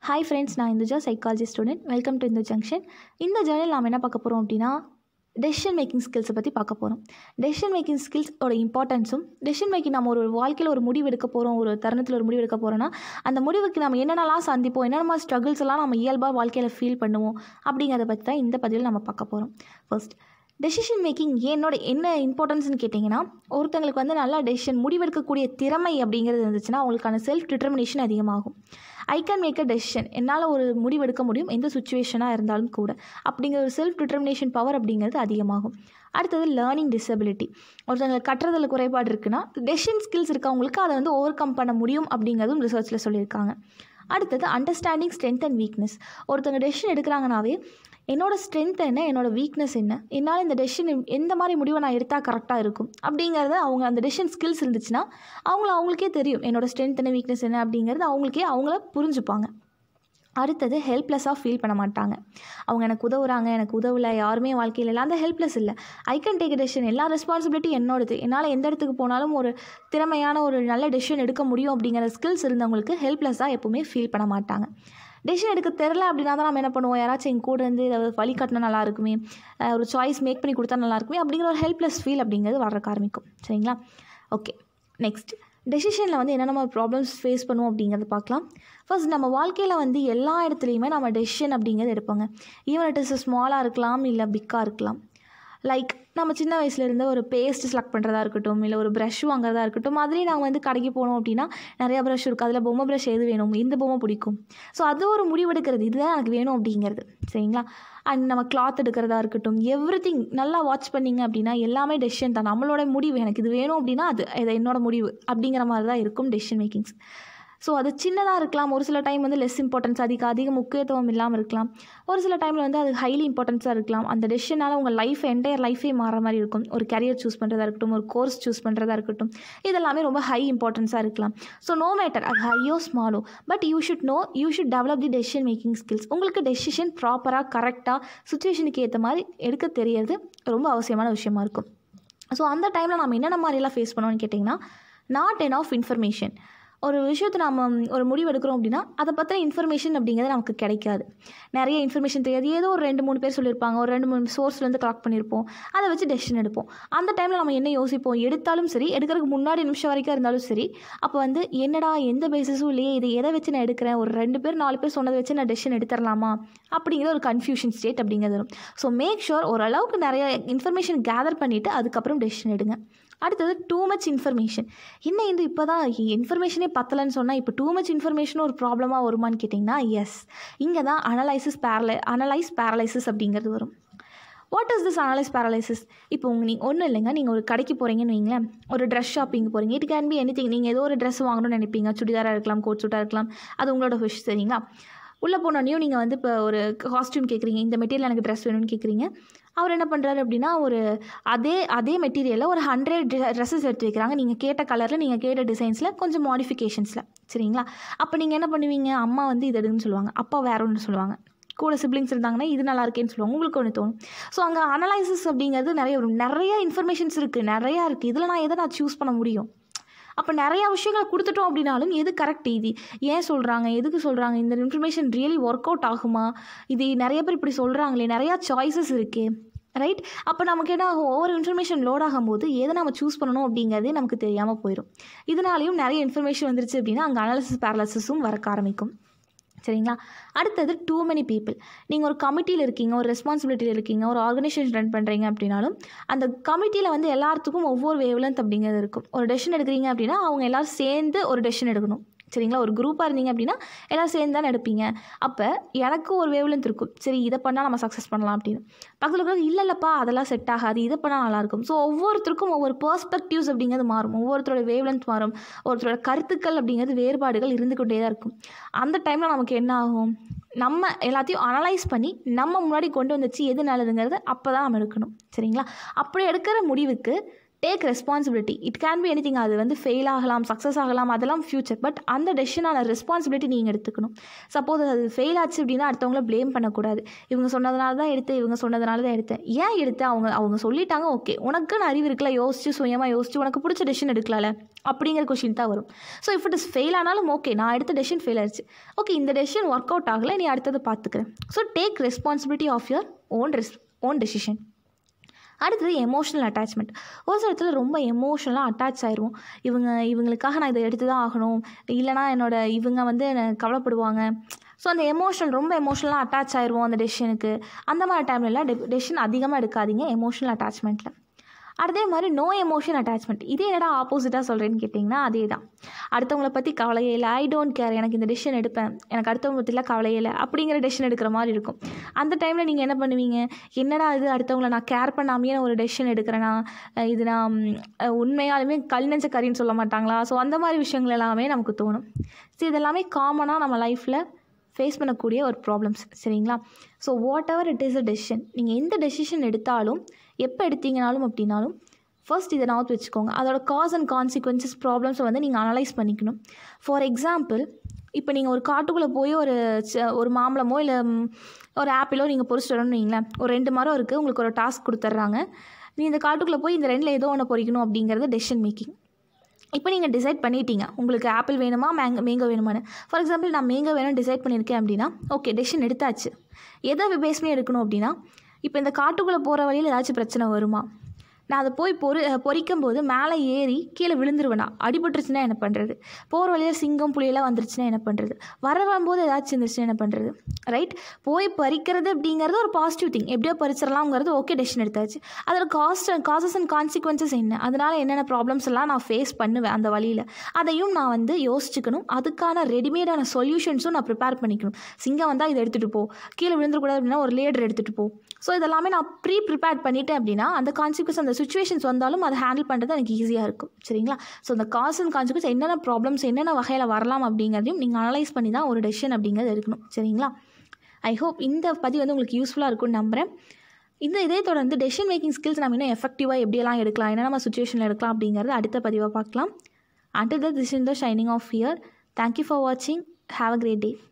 hi friends நான் Induja psychology student welcome to Indhu junction இந்த journal நாம் என்ன பார்க்க போகிறோம் அப்படின்னா டெசிஷன் மேக்கிங் ஸ்கில்ஸை பற்றி பார்க்க போகிறோம் டெசிஷன் மேக்கிங் ஸ்கில்ஸோட இம்பார்ட்டன்ஸும் டெசிஷன் மேக்கிங் நம்ம ஒரு வாழ்க்கையில் ஒரு முடிவு எடுக்க போகிறோம் ஒரு தருணத்தில் ஒரு முடிவு எடுக்க போகிறோன்னா அந்த முடிவுக்கு நம்ம என்னென்னலாம் சந்திப்போம் என்னென்ன ஸ்ட்ரகிள்ஸ் எல்லாம் நம்ம இயல்பாக வாழ்க்கையில் ஃபீல் பண்ணுவோம் அப்படிங்கிறத பற்றி தான் இந்த பதிவில் நம்ம பார்க்க போகிறோம் ஃபர்ஸ்ட் டெசிஷன் மேக்கிங் என்னோட என்ன இம்பார்ட்டன்ஸ்னு கேட்டிங்கன்னா ஒருத்தங்களுக்கு வந்து நல்லா டெசிஷன் முடிவெடுக்கக்கூடிய திறமை அப்படிங்கிறது இருந்துச்சுன்னா அவங்களுக்கான செல்ஃப் டிட்டர்மினேஷன் அதிகமாகும் I can make a decision என்னால் ஒரு முடிவெடுக்க முடியும் எந்த சுச்சுவேஷனாக இருந்தாலும் கூட அப்படிங்கிற ஒரு செல்ஃப் டிட்டர்மினேஷன் பவர் அப்படிங்கிறது அதிகமாகும் அடுத்தது லேர்னிங் டிசபிலிட்டி ஒருத்தங்களுக்கு கட்டுறதில் குறைபாடு இருக்குன்னா டெசிஷன் ஸ்கில்ஸ் இருக்கவங்களுக்கு அதை வந்து ஓவர் கம் பண்ண முடியும் அப்படிங்கிறதும் ரிசர்ச்சில் சொல்லியிருக்காங்க அடுத்தது அண்டர்ஸ்டாண்டிங் ஸ்ட்ரென்த் அண்ட் வீக்னஸ் ஒருத்தங்க டெசிஷன் எடுக்கிறாங்கனாவே என்னோட ஸ்ட்ரென்த் என்ன என்னோட வீக்னஸ் என்ன என்னால் இந்த டெசிஷன் எந்த மாதிரி முடிவை நான் எடுத்தால் கரெக்டாக இருக்கும் அப்படிங்கிறத அவங்க அந்த டெசிஷன் ஸ்கில்ஸ் இருந்துச்சுன்னா அவங்கள அவங்களுக்கே தெரியும் என்னோட ஸ்ட்ரென்த் என்ன வீக்னஸ் என்ன அப்படிங்கிறது அவங்களுக்கே அவங்கள புரிஞ்சுப்பாங்க அடுத்தது ஹெல்ப்லெஸ்ஸாக ஃபீல் பண்ண மாட்டாங்க அவங்க எனக்கு உதவுறாங்க எனக்கு உதவலை யாருமே வாழ்க்கையில் இல்லை அந்த ஹெல்ப்லெஸ் இல்லை ஐ கேன் டேக் டெசிஷன் எல்லா ரெஸ்பான்சிபிலிட்டி என்னோடது என்னால் எந்த இடத்துக்கு போனாலும் ஒரு திறமையான ஒரு நல்ல டெசிஷன் எடுக்க முடியும் அப்படிங்கிற ஸ்கில்ஸ் இருந்தவங்களுக்கு ஹெல்ப்லெஸ்ஸாக எப்போவுமே ஃபீல் பண்ண மாட்டாங்க டெசிஷன் எடுக்க தெரில அப்படின்னா தான் நம்ம என்ன பண்ணுவோம் யாராச்சும் எங்கள் கூட இருந்து இதை வழி காட்டினா நல்லா இருக்குமே ஒரு சாய்ஸ் மேக் பண்ணி கொடுத்தா நல்லா இருக்குமே அப்படிங்கிற ஒரு ஹெல்ப்லெஸ் ஃபீல் அப்படிங்கிறது வர்றக்க ஆரம்பிக்கும் சரிங்களா ஓகே நெக்ஸ்ட் டெசிஷனில் வந்து என்னென்ன ப்ராப்ளம்ஸ் ஃபேஸ் பண்ணுவோம் அப்படிங்கிறத பார்க்கலாம் ஃபர்ஸ்ட் நம்ம வாழ்க்கையில் வந்து எல்லா இடத்துலையுமே நம்ம டெசிஷன் அப்படிங்கிறது எடுப்போங்க ஈவன் இட் இஸ் ஸ்மாலாக இருக்கலாம் இல்லை பிக்காக இருக்கலாம் லைக் நம்ம சின்ன வயசுலேருந்து ஒரு பேஸ்ட் செலக்ட் பண்ணுறதா இருக்கட்டும் இல்லை ஒரு ப்ரஷ் வாங்குறதா இருக்கட்டும் அதுலேயும் நாங்கள் வந்து கடைக்கு போனோம் அப்படின்னா நிறையா ப்ரஷ் இருக்குது அதில் பொம்மை ப்ரஷ் எது வேணும் இந்த பொம்மை பிடிக்கும் ஸோ அது ஒரு முடிவெடுக்கிறது இதுதான் எனக்கு வேணும் அப்படிங்கிறது சரிங்களா அண்ட் நம்ம கிளாத் எடுக்கிறதா இருக்கட்டும் எவ்ரி திங் நல்லா வாட்ச் பண்ணிங்க அப்படின்னா எல்லாமே டெசிஷன் தான் நம்மளோட முடிவு எனக்கு இது வேணும் அப்படின்னா அது இது என்னோட முடிவு அப்படிங்கிற மாதிரி தான் இருக்கும் டெசிஷன் மேக்கிங்ஸ் ஸோ அது சின்னதாக இருக்கலாம் ஒரு சில டைம் வந்து லெஸ் இம்பார்ட்டன்ஸ் அதிக அதிக முக்கியத்துவம் இல்லாமல் இருக்கலாம் ஒரு சில டைமில் வந்து அது ஹைலி இம்பார்ட்டன்ஸாக இருக்கலாம் அந்த டெசிஷனால் உங்கள் லைஃப் என்டையர் லைஃபே மாற மாதிரி இருக்கும் ஒரு கரியர் சூஸ் பண்ணுறதா இருக்கட்டும் ஒரு கோர்ஸ் சூஸ் பண்ணுறதா இருக்கட்டும் இதெல்லாமே ரொம்ப ஹை இம்பார்ட்டன்ஸாக இருக்கலாம் ஸோ நோ மேட்டர் அது ஹையோ ஸ்மாலோ but you should no you should develop the decision making skills உங்களுக்கு டெசிஷன் ப்ராப்பராக கரெக்டாக சுச்சுவேஷனுக்கு ஏற்ற மாதிரி எடுக்க தெரியறது ரொம்ப அவசியமான விஷயமா இருக்கும் ஸோ அந்த டைமில் நம்ம என்னென்ன மாதிரிலாம் ஃபேஸ் பண்ணோம்னு கேட்டிங்கன்னா நாட் என் ஆஃப் இன்ஃபர்மேஷன் ஒரு விஷயத்தை நம்ம ஒரு முடிவு எடுக்கிறோம் அப்படின்னா அதை பற்றின இன்ஃபர்மேஷன் அப்படிங்கிறது நமக்கு கிடைக்காது நிறைய இன்ஃபர்மேஷன் தெரியாது ஏதோ ஒரு ரெண்டு மூணு பேர் சொல்லியிருப்பாங்க ஒரு ரெண்டு மூணு சோர்ஸ்லேருந்து கலெக்ட் பண்ணியிருப்போம் அதை வச்சு டெசிஷன் எடுப்போம் அந்த டைமில் நம்ம என்ன யோசிப்போம் எடுத்தாலும் சரி எடுக்கிறதுக்கு முன்னாடி நிமிஷம் வரைக்கும் இருந்தாலும் சரி அப்போ வந்து என்னடா எந்த பேசிஸும் இல்லையே இதை எதை வச்சு நான் எடுக்கிறேன் ஒரு ரெண்டு பேர் நாலு பேர் சொன்னதை வச்சு நான் டெசிஷன் எடுத்துடலாமா அப்படிங்கிற ஒரு கன்ஃபியூஷன் ஸ்டேட் அப்படிங்கிறது வரும் ஸோ மேக் ஷுர் ஓரளவுக்கு நிறைய இன்ஃபர்மேஷன் கேதர் பண்ணிவிட்டு அதுக்கப்புறம் டெசிஷன் எடுங்க அடுத்தது டூ மச் இன்ஃபர்மேஷன் என்ன இந்த இப்போ தான் இன்ஃபர்மேஷனே பத்தலைன்னு சொன்னால் இப்போ டூ மச் இன்ஃபர்மேஷன் ஒரு ப்ராப்ளமாக வருமானு கேட்டிங்கன்னா எஸ் இங்கே தான் அனலைசிஸ் பேரலை அனலைஸ் பேரலைசிஸ் அப்படிங்கிறது வரும் what is this analyse paralysis இப்போ உங்கள் நீங்கள் ஒன்றும் இல்லைங்க நீங்கள் ஒரு கடைக்கு போகிறீங்கன்னு வைங்களேன் ஒரு ட்ரெஸ் ஷாப்பிங் போகிறீங்க it can be anything நீங்கள் ஏதோ ஒரு ட்ரெஸ் வாங்கணும்னு நினைப்பீங்க சுடிதாராக இருக்கலாம் கோட் சூட்டாக இருக்கலாம் அது உங்களோட விஷ் சரிங்களா உள்ளே போனோடனையும் நீங்கள் வந்து இப்போ ஒரு காஸ்ட்யூம் கேட்குறீங்க இந்த மெட்டீரியல் எனக்கு ட்ரெஸ் வேணும்னு கேட்குறீங்க அவர் என்ன பண்ணுறாரு அப்படின்னா ஒரு அதே அதே மெட்டீரியலில் ஒரு ஹண்ட்ரட் ட்ரெஸ்ஸஸ் எடுத்து வைக்கிறாங்க நீங்கள் கேட்ட கலரில் நீங்கள் கேட்ட டிசைன்ஸில் கொஞ்சம் மாடிஃபிகேஷன்ஸில் சரிங்களா அப்போ நீங்கள் என்ன பண்ணுவீங்க அம்மா வந்து இது எடுன்னு சொல்லுவாங்க அப்பா வேற ஒன்று சொல்லுவாங்க கூட சிப்ளிங்ஸ் இருந்தாங்கன்னா இது நல்லா இருக்கேன்னு சொல்லுவாங்க உங்களுக்கு ஒன்று தோணும் ஸோ அங்கே அனலைசிஸ் அப்படிங்கிறது நிறைய வரும் நிறைய இன்ஃபர்மேஷன்ஸ் இருக்குது நிறையா இருக்குது இதில் நான் எதை நான் சூஸ் பண்ண முடியும் அப்போ நிறையா விஷயங்களை கொடுத்துட்டோம் அப்படின்னாலும் எது கரெக்ட் இது ஏன் சொல்கிறாங்க எதுக்கு சொல்கிறாங்க இந்த இன்ஃபர்மேஷன் ரியலி ஒர்க் அவுட் ஆகுமா இது நிறைய பேர் இப்படி சொல்கிறாங்களே நிறையா சாய்ஸஸ் இருக்கே ரைட் அப்போ நமக்கு என்ன ஆகும் ஒவ்வொரு இன்ஃபர்மேஷன் லோட் ஆகும்போது எதை நம்ம சூஸ் பண்ணணும் அப்படிங்கிறதே நமக்கு தெரியாமல் போயிடும் இதனாலையும் நிறைய இன்ஃபர்மேஷன் வந்துருச்சு அப்படின்னா அங்கே அனாலிசிஸ் பேரலிசிஸும் வரக்க ஆரம்பிக்கும் சரிங்களா அடுத்தது டூ மெனி பீப்புள் நீங்கள் ஒரு கமிட்டியில் இருக்கீங்க ஒரு ரெஸ்பான்சிபிலிட்டியில் இருக்கீங்க ஒரு ஆர்கனைசேஷன் ரன் பண்ணுறீங்க அப்படின்னாலும் அந்த கமிட்டியில் வந்து எல்லாத்துக்கும் ஒவ்வொரு வேவ்லென்த் அப்படிங்கிறது இருக்கும் ஒரு டெசிஷன் எடுக்கிறீங்க அப்படின்னா அவங்க எல்லோரும் சேர்ந்து ஒரு டெசிஷன் எடுக்கணும் சரிங்களா ஒரு குரூப்பாக இருந்தீங்க அப்படின்னா எல்லோரும் சேர்ந்து தானே எடுப்பீங்க அப்போ எனக்கு ஒரு வேவ்லென்த் இருக்கும் சரி இதை பண்ணால் நம்ம சக்ஸஸ் பண்ணலாம் அப்படின்னு பக்கத்தில் இருக்கிறவங்க இல்லை இல்லைப்பா அதெல்லாம் செட் ஆகாது இதை பண்ணால் நல்லாயிருக்கும் ஸோ ஒவ்வொருத்தருக்கும் ஒவ்வொரு பெர்ஸ்பெக்டிவ்ஸ் அப்படிங்கிறது மாறும் ஒவ்வொருத்தரோட வேவ்லென்த் மாறும் ஒருத்தரோட கருத்துக்கள் அப்படிங்கிறது வேறுபாடுகள் இருந்து கொண்டே தான் இருக்கும் அந்த டைமில் நமக்கு என்ன ஆகும் நம்ம எல்லாத்தையும் அனலைஸ் பண்ணி நம்ம முன்னாடி கொண்டு வந்துச்சு எது நல்லதுங்கிறது அப்போ தான் நம்ம எடுக்கணும் சரிங்களா அப்படி எடுக்கிற முடிவுக்கு take responsibility it can be anything அது வந்து ஃபெயில் ஆகலாம் சக்ஸஸ் ஆகலாம் அதெல்லாம் ஃப்யூச்சர் பட் அந்த டெசிஷனான ரெஸ்பான்சிபிலிட்டி நீங்கள் எடுத்துக்கணும் சப்போஸ் அது ஃபெயில் ஆச்சு அப்படின்னா அடுத்தவங்கள ப்ளேம் பண்ணக்கூடாது இவங்க சொன்னதுனால தான் எடுத்தேன் இவங்க சொன்னதுனால தான் எடுத்தேன் ஏன் எடுத்தேன் அவங்க அவங்க சொல்லிட்டாங்க ஓகே உனக்குன்னு அறிவு இருக்குல்ல யோசிச்சு சுயமாக யோசிச்சு உனக்கு பிடிச்ச டெசிஷன் எடுக்கலாம்ல அப்படிங்கிற கொஷின் தான் வரும் so if it is fail ஆனாலும் ஓகே நான் எடுத்த டெசிஷன் ஃபெயில் ஆயிடுச்சு ஓகே இந்த டெசிஷன் ஒர்க் அவுட் ஆகலை நீ அடுத்தது பார்த்துக்கிறேன் so take responsibility of your own res own decision அடுத்தது எமோஷனல் அட்டாச்மெண்ட் ஒரு சில இடத்துல ரொம்ப எமோஷனலாக அட்டாச் ஆயிடுவோம் இவங்க இவங்களுக்காக நான் இதை எடுத்து தான் ஆகணும் இல்லைனா என்னோட இவங்க வந்து என்னை கவலைப்படுவாங்க ஸோ அந்த எமோஷனல் ரொம்ப எமோஷனலாக அட்டாச் ஆயிடுவோம் அந்த டெசிஷனுக்கு அந்த மாதிரி டைம்லலாம் டெ டெசிஷன் அதிகமாக எடுக்காதீங்க எமோஷனல் அட்டாச்மெண்ட்டில் அதே மாதிரி நோ எமோஷன் அட்டாச்மெண்ட் இதே என்னடா ஆப்போசிட்டாக சொல்கிறேன்னு கேட்டிங்கன்னா அதே தான் அடுத்தவங்கள பற்றி கவலையே இல்லை ஐ டோன்ட் கேர் எனக்கு இந்த டெசிஷன் எடுப்பேன் எனக்கு அடுத்தவங்க பற்றிலாம் கவலையே இல்லை அப்படிங்கிற டெசிஷன் எடுக்கிற மாதிரி இருக்கும் அந்த டைமில் நீங்கள் என்ன பண்ணுவீங்க என்னடா இது அடுத்தவங்கள நான் கேர் பண்ணாமையே நான் ஒரு டெசிஷன் எடுக்கிறேன்னா அஹ் இது நான் ம், அஹ் உண்மையாலுமே கல் நெஞ்ச கறின்னு சொல்ல மாட்டாங்களா ஸோ அந்த மாதிரி விஷயங்கள் எல்லாமே நமக்கு தோணும் ஸோ இதெல்லாமே காமனாக நம்ம லைஃப்பில் ஃபேஸ் பண்ணக்கூடிய ஒரு ப்ராப்ளம்ஸ் சரிங்களா so whatever it is a decision நீங்கள் எந்த டெசிஷன் எடுத்தாலும் எப்போ எடுத்தீங்கனாலும் அப்படின்னாலும் ஃபர்ஸ்ட் இதை நாத்து வச்சுக்கோங்க அதோட காஸ் அண்ட் கான்சிக்வன்சஸ் ப்ராப்ளம்ஸை வந்து நீங்கள் அனலைஸ் பண்ணிக்கணும் ஃபார் எக்ஸாம்பிள் இப்போ நீங்கள் ஒரு காட்டுக்குள்ளே போய் ஒரு ச- ஒரு மாம்பழமோ இல்லை ம், ஒரு ஆப்பிளோ நீங்கள் பொறிச்சிட்டு வரணும்னு வைங்களேன் ஒரு ரெண்டு மரம் இருக்குது உங்களுக்கு ஒரு டாஸ்க் கொடுத்துட்றாங்க நீ இந்த காட்டுக்குள்ளே போய் இந்த ரெண்டில் ஏதோ ஒன்று பொறிக்கணும் அப்படிங்கிறது டெசிஷன் மேக்கிங் இப்போ நீங்கள் டிசைட் பண்ணிட்டீங்க உங்களுக்கு ஆப்பிள் வேணுமா மேங்க மேங்கோ வேணுமான்னு ஃபார் எக்ஸாம்பிள் நான் மேங்கோ வேணும்னு டிசைட் பண்ணியிருக்கேன் அப்படின்னா ஓகே டெசிஷன் எடுத்தாச்சு எதை பேஸ் பண்ணி எடுக்கணும் அப்படின்னா இப்போ இந்த காட்டுக்குள்ளே போகிற வழியில் ஏதாச்சும் பிரச்சனை வருமா நான் அதை போய் பொறி பொறிக்கும் போது மேலே ஏறி கீழே விழுந்துருவேனா அடிபட்டுருச்சுன்னா என்ன பண்ணுறது போகிற வழியில் சிங்கம் புலியெல்லாம் வந்துருச்சுன்னா என்ன பண்ணுறது வர வரும்போது ஏதாச்சும் இருந்துச்சுன்னா என்ன பண்ணுறது ரைட் போய் பறிக்கிறது அப்படிங்கிறது ஒரு பாசிட்டிவ் திங் எப்படியோ பறிச்சிடலாம்ங்கிறது ஓகே டெசிஷன் எடுத்தாச்சு அதோட காஸ்ட் காசஸ் அண்ட் கான்சிக்வன்சஸ் என்ன அதனால் என்னென்ன ப்ராப்ளம்ஸ் எல்லாம் நான் ஃபேஸ் பண்ணுவேன் அந்த வழியில் அதையும் நான் வந்து யோசிச்சுக்கணும் அதுக்கான ரெடிமேடான சொல்யூஷன்ஸும் நான் ப்ரிப்பேர் பண்ணிக்கணும் சிங்கம் வந்தால் இதை எடுத்துகிட்டு போ கீழே விழுந்துடக்கூடாது அப்படின்னா ஒரு லேடர் எடுத்துகிட்டு போ ஸோ இதெல்லாமே நான் ப்ரீ ப்ரிப்பேர் பண்ணிட்டேன் அப்படின்னா அந்த கான்சிக்வன்ஸ் அந்த சுச்சுவேஷன்ஸ் வந்தாலும் அதை ஹேண்டில் பண்ணுறது எனக்கு ஈஸியாக இருக்கும் சரிங்களா ஸோ அந்த காஸ் அண்ட் கான்சிக்வன்ஸ் என்னென்ன ப்ராப்ளம்ஸ் என்னென்ன வகையில் வரலாம் அப்படிங்கிறதையும் நீங்கள் அனலைஸ் பண்ணி தான் ஒரு டெசிஷன் அப்படிங்கிறது எடுக்கணும் சரிங்களா ஐ ஹோப் இந்த பதிவு வந்து உங்களுக்கு யூஸ்ஃபுல்லாக இருக்கும்னு நம்புகிறேன் இந்த இதே தொடர்ந்து டெசிஷன் மேக்கிங் ஸ்கில்ஸ் நம்ம இன்னும் எஃபெக்டிவாக எப்படியெல்லாம் எடுக்கலாம் என்ன நம்ம சுச்சுவேஷனில் எடுக்கலாம் அப்படிங்கிறது அடுத்த பதிவாக பார்க்கலாம் until the this in the shining of year thank you for வாட்சிங் ஹாவ் அ கிரேட் டே